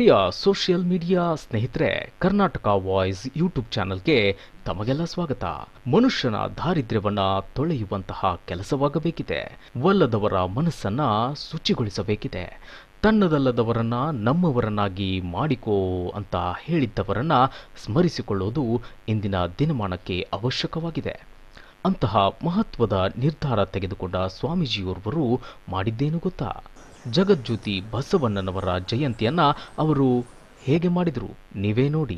ಪ್ರಿಯ social media ಸ್ನೇಹಿತರೆ Karnataka voice YouTube ಚಾನೆಲ್ಗೆ ತಮಗೆಲ್ಲ ಸ್ವಾಗತ ಮನುಷ್ಯನ ದಾರಿದ್ರ್ಯವನ್ನ ತೊಳೆಯುವಂತಹ ಕೆಲಸವಾಗಬೇಕಿದೆ ಒಲ್ಲದವರ ಮನಸ್ಸನ್ನ ಶುಚಿಗೊಳಿಸಬೇಕಿದೆ ತನ್ನದಲ್ಲದವರನ್ನ ನಮ್ಮವರನ್ನಾಗಿ ಮಾಡಿಕೋ ಅಂತ ಹೇಳಿದ್ದವರನ್ನ ಸ್ಮರಿಸಿಕೊಳ್ಳುವುದು ಇಂದಿನ ದಿನಮಾನಕ್ಕೆ ಅವಶ್ಯಕವಾಗಿದೆ ಅಂತಹ ಮಹತ್ವದ ನಿರ್ಧಾರ ತೆಗೆದುಕೊಂಡ ಸ್ವಾಮೀಜಿಯೋರ್ವರು ಮಾಡಿದ್ದೇನು ಗೊತ್ತಾ ಜಗಜ್ಯೋತಿ ಬಸವಣ್ಣನವರ ಜಯಂತಿಯನ್ನ ಅವರು ಹೇಗೆ ಮಾಡಿದರು ನೀವೇ ನೋಡಿ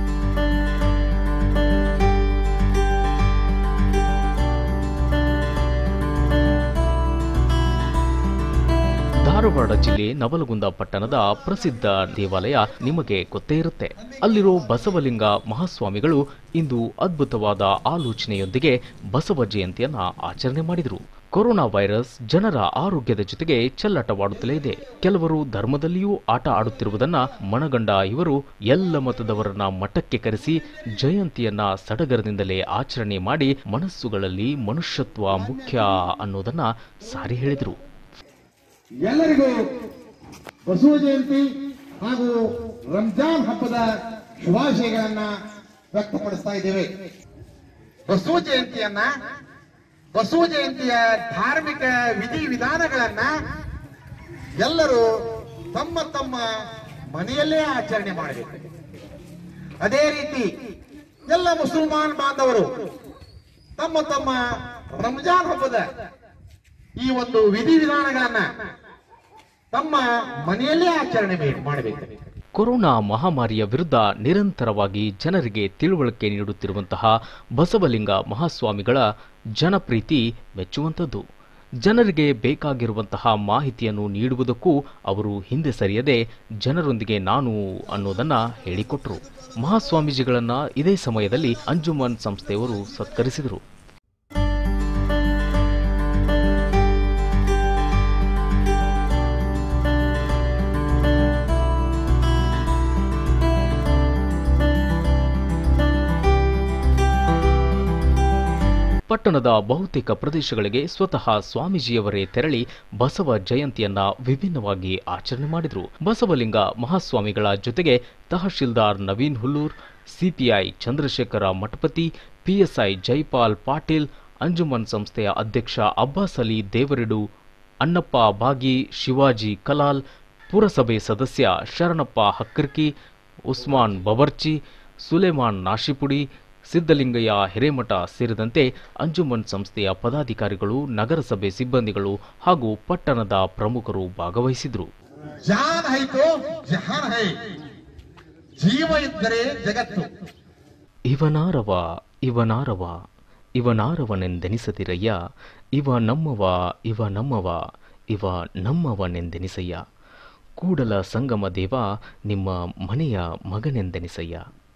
ಧಾರವಾಡ ಜಿಲ್ಲೆ ನವಲಗುಂದ ಪಟ್ಟಣದ ಪ್ರಸಿದ್ಧ ದೇವಾಲಯ ನಿಮಗೆ ಗೊತ್ತೇ ಇರುತ್ತೆ ಅಲ್ಲಿರೋ ಬಸವಲಿಂಗ ಮಹಾಸ್ವಾಮಿಗಳು ಇಂದು ಅದ್ಭುತವಾದ ಆಲೋಚನೆಯೊಂದಿಗೆ ಬಸವ ಜಯಂತಿಯನ್ನ ಆಚರಣೆ ಮಾಡಿದರು ಕೊರೋನಾ ವೈರಸ್ ಜನರ ಆರೋಗ್ಯದ ಜೊತೆಗೆ ಚೆಲ್ಲಾಟವಾಡುತ್ತಲೇ ಇದೆ ಕೆಲವರು ಧರ್ಮದಲ್ಲಿಯೂ ಆಟ ಆಡುತ್ತಿರುವುದನ್ನ ಮನಗಂಡ ಇವರು ಎಲ್ಲ ಮತದವರನ್ನ ಮಠಕ್ಕೆ ಕರೆಸಿ ಜಯಂತಿಯನ್ನ ಸಡಗರದಿಂದಲೇ ಆಚರಣೆ ಮಾಡಿ ಮನಸ್ಸುಗಳಲ್ಲಿ ಮನುಷ್ಯತ್ವ ಮುಖ್ಯ ಅನ್ನೋದನ್ನ ಸಾರಿ ಹೇಳಿದರು ಎಲ್ಲರಿಗೂ ಬಸವ ಜಯಂತಿ ಹಾಗೂ ರಂಜಾನ್ ಹಬ್ಬದ ಶುಭಾಶಯಗಳನ್ನ ವ್ಯಕ್ತಪಡಿಸ್ತಾ ಇದ್ದೇವೆ ಬಸವ ಜಯಂತಿಯನ್ನ ಬಸವ ಜಯಂತಿಯ ಧಾರ್ಮಿಕ ವಿಧಿ ವಿಧಾನಗಳನ್ನ ಎಲ್ಲರೂ ತಮ್ಮ ತಮ್ಮ ಮನೆಯಲ್ಲೇ ಆಚರಣೆ ಮಾಡಬೇಕು ಅದೇ ರೀತಿ ಎಲ್ಲ ಮುಸಲ್ಮಾನ್ ಬಾಂಧವರು ತಮ್ಮ ತಮ್ಮ ರಂಜಾನ್ ಹಬ್ಬದ ಈ ಒಂದು ವಿಧಿ ವಿಧಾನಗಳನ್ನ ತಮ್ಮ ಮನೆಯಲ್ಲೇ ಆಚರಣೆ ಮೇ- ಮಾಡಬೇಕು ಕೊರೋನಾ ಮಹಾಮಾರಿಯ ವಿರುದ್ಧ ನಿರಂತರವಾಗಿ ಜನರಿಗೆ ತಿಳುವಳಿಕೆ ನೀಡುತ್ತಿರುವಂತಹ ಬಸವಲಿಂಗ ಮಹಾಸ್ವಾಮಿಗಳ ಜನಪ್ರೀತಿ ಮೆಚ್ಚುವಂಥದ್ದು ಜನರಿಗೆ ಬೇಕಾಗಿರುವಂತಹ ಮಾಹಿತಿಯನ್ನು ನೀಡುವುದಕ್ಕೂ ಅವರು ಹಿಂದೆ ಸರಿಯದೆ ಜನರೊಂದಿಗೆ ನಾನು ಅನ್ನೋದನ್ನ ಹೇಳಿಕೊಟ್ರು ಮಹಾಸ್ವಾಮೀಜಿಗಳನ್ನ ಇದೇ ಸಮಯದಲ್ಲಿ ಅಂಜುಮನ್ ಸಂಸ್ಥೆಯವರು ಸತ್ಕರಿಸಿದರು ಪಟ್ಟಣದ ಬಹುತೇಕ ಪ್ರದೇಶಗಳಿಗೆ ಸ್ವತಃ ಸ್ವಾಮೀಜಿಯವರೇ ತೆರಳಿ ಬಸವ ಜಯಂತಿಯನ್ನ ವಿಭಿನ್ನವಾಗಿ ಆಚರಣೆ ಮಾಡಿದರು ಬಸವಲಿಂಗ ಮಹಾಸ್ವಾಮಿಗಳ ಜೊತೆಗೆ ತಹಶೀಲ್ದಾರ್ ನವೀನ್ ಹುಲ್ಲೂರ್ ಸಿಪಿಐ ಚಂದ್ರಶೇಖರ ಮಠಪತಿ ಪಿಎಸ್ಐ ಜೈಪಾಲ್ ಪಾಟೀಲ್ ಅಂಜುಮನ್ ಸಂಸ್ಥೆಯ ಅಧ್ಯಕ್ಷ ಅಬ್ಬಾಸ್ ಅಲಿ ದೇವರಿಡು ಅನ್ನಪ್ಪ ಬಾಗಿ ಶಿವಾಜಿ ಕಲಾಲ್ ಪುರಸಭೆ ಸದಸ್ಯ ಶರಣಪ್ಪ ಹಕ್ಕರ್ಕಿ ಉಸ್ಮಾನ್ ಬವರ್ಚಿ ಸುಲೇಮಾನ್ ನಾಶಿಪುಡಿ ಸಿದ್ದಲಿಂಗಯ್ಯ ಹಿರೇಮಠ ಸೇರಿದಂತೆ ಅಂಜುಮನ್ ಸಂಸ್ಥೆಯ ಪದಾಧಿಕಾರಿಗಳು ನಗರಸಭೆ ಸಿಬ್ಬಂದಿಗಳು ಹಾಗೂ ಪಟ್ಟಣದ ಪ್ರಮುಖರು ಭಾಗವಹಿಸಿದರು ಜಾನ್ ಹೈತೋ ಜಹಾನ್ ಹೈ ಜೀವ ಇದ್ದರೆ ಜಗತ್ತು ಇವನಾರವ ಇವನಾರವ ಇವನಾರವನೆಂದೆನಿಸದಿರಯ್ಯ ಇವ ನಮ್ಮವ ಇವ ನಮ್ಮವ ಇವ ನಮ್ಮವನೆಂದೆನಿಸಯ್ಯ ಕೂಡಲ ಸಂಗಮ ದೇವ ನಿಮ್ಮ ಮನೆಯ ಮಗನೆಂದೆನಿಸಯ್ಯ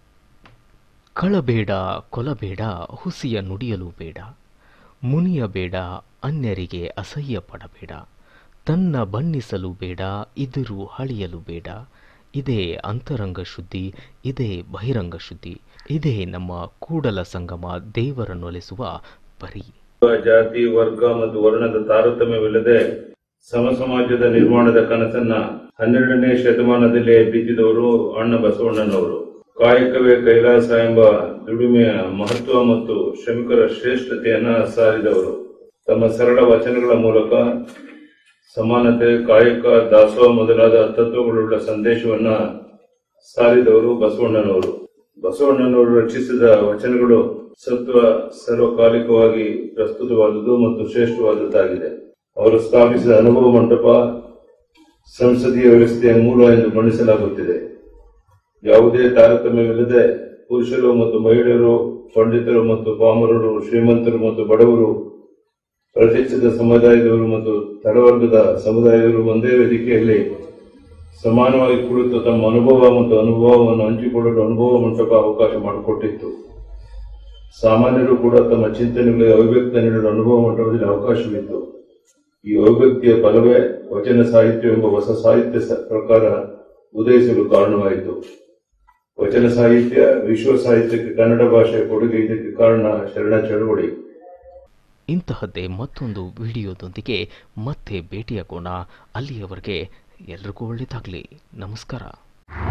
ಕಳಬೇಡ ಕೊಲಬೇಡ ಹುಸಿಯ ನುಡಿಯಲು ಬೇಡ ಮುನಿಯಬೇಡ ಅನ್ಯರಿಗೆ ಅಸಹ್ಯ ಪಡಬೇಡ ತನ್ನ ಬಣ್ಣಿಸಲು ಬೇಡ ಇದಿರು ಹಳಿಯಲು ಬೇಡ ಇದೇ ಅಂತರಂಗ ಶುದ್ಧಿ ಇದೇ ಬಹಿರಂಗ ಶುದ್ಧಿ ಇದೇ ನಮ್ಮ ಕೂಡಲ ಸಂಗಮ ದೇವರನ್ನೊಲಿಸುವ ಪರಿ ಜಾತಿ ವರ್ಗ ಮತ್ತು ವರ್ಣದ ತಾರತಮ್ಯವಿಲ್ಲದೆ ಸಮ ಸಮಾಜದ ನಿರ್ಮಾಣದ ಕನಸನ್ನ ಹನ್ನೆರಡನೇ ಶತಮಾನದಲ್ಲಿ ಬಿದ್ದಿದವರು ಅಣ್ಣ ಬಸವಣ್ಣನವರು ಕಾಯಕವೇ ಕೈಲಾಸ ಎಂಬ ದುಡಿಮೆಯ ಮಹತ್ವ ಮತ್ತು ಶ್ರಮಿಕರ ಶ್ರೇಷ್ಠತೆಯನ್ನ ಸಾರಿದವರು ತಮ್ಮ ಸರಳ ವಚನಗಳ ಮೂಲಕ ಸಮಾನತೆ ಕಾಯಕ ದಾಸೋಹ ಮೊದಲಾದ ತತ್ವಗಳುಳ್ಳ ಸಂದೇಶವನ್ನ ಸಾರಿದವರು ಬಸವಣ್ಣನವರು ಬಸವಣ್ಣನವರು ರಚಿಸಿದ ವಚನಗಳು ಸತ್ವ ಸರ್ವಕಾಲಿಕವಾಗಿ ಪ್ರಸ್ತುತವಾದುದು ಮತ್ತು ಶ್ರೇಷ್ಠವಾದದ್ದಾಗಿದೆ ಅವರು ಸ್ಥಾಪಿಸಿದ ಅನುಭವ ಮಂಟಪ ಸಂಸದೀಯ ವ್ಯವಸ್ಥೆಯ ಮೂಲ ಎಂದು ಬಣ್ಣಿಸಲಾಗುತ್ತಿದೆ ಯಾವುದೇ ತಾರತಮ್ಯವಿಲ್ಲದೆ ಪುರುಷರು ಮತ್ತು ಮಹಿಳೆಯರು ಪಂಡಿತರು ಮತ್ತು ಪಾಮರರು ಶ್ರೀಮಂತರು ಮತ್ತು ಬಡವರು ಪ್ರತಿಷ್ಠಿತ ಸಮುದಾಯದವರು ಮತ್ತು ತಳವರ್ಗದ ಸಮುದಾಯದವರು ಒಂದೇ ವೇದಿಕೆಯಲ್ಲಿ ಸಮಾನವಾಗಿ ಕುಳಿತು ತಮ್ಮ ಅನುಭವ ಮತ್ತು ಅನುಭವವನ್ನು ಹಂಚಿಕೊಳ್ಳಲು ಅನುಭವ ಮಂಟಪ ಅವಕಾಶ ಮಾಡಿಕೊಟ್ಟಿತ್ತು ಸಾಮಾನ್ಯರು ಕೂಡ ತಮ್ಮ ಚಿಂತನೆಗಳಿಗೆ ಅಭಿವ್ಯಕ್ತ ನೀಡಲು ಅನುಭವ ಮಂಟಪದಲ್ಲಿ ಅವಕಾಶವಿತ್ತು ಈ ಅಭಿವ್ಯಕ್ತಿಯ ಫಲವೇ ವಚನ ಸಾಹಿತ್ಯ ಎಂಬ ಹೊಸ ಸಾಹಿತ್ಯ ಸ- ಪ್ರಕಾರ ಉದಯಿಸಲು ಕಾರಣವಾಯಿತು ವಚನ ಸಾಹಿತ್ಯ ವಿಶ್ವ ಸಾಹಿತ್ಯಕ್ಕೆ ಕನ್ನಡ ಭಾಷೆಯ ಕೊಡುಗೆ ಇದಕ್ಕೆ ಕಾರಣ ಶರಣ ಚಳವಳಿ ಇಂತಹದ್ದೇ ಮತ್ತೊಂದು ವಿಡಿಯೋದೊಂದಿಗೆ ಮತ್ತೆ ಭೇಟಿಯಾಗೋಣ ಅಲ್ಲಿಯವರೆಗೆ ಎಲ್ರಿಗೂ ಒಳ್ಳೆಯದಾಗಲಿ ನಮಸ್ಕಾರ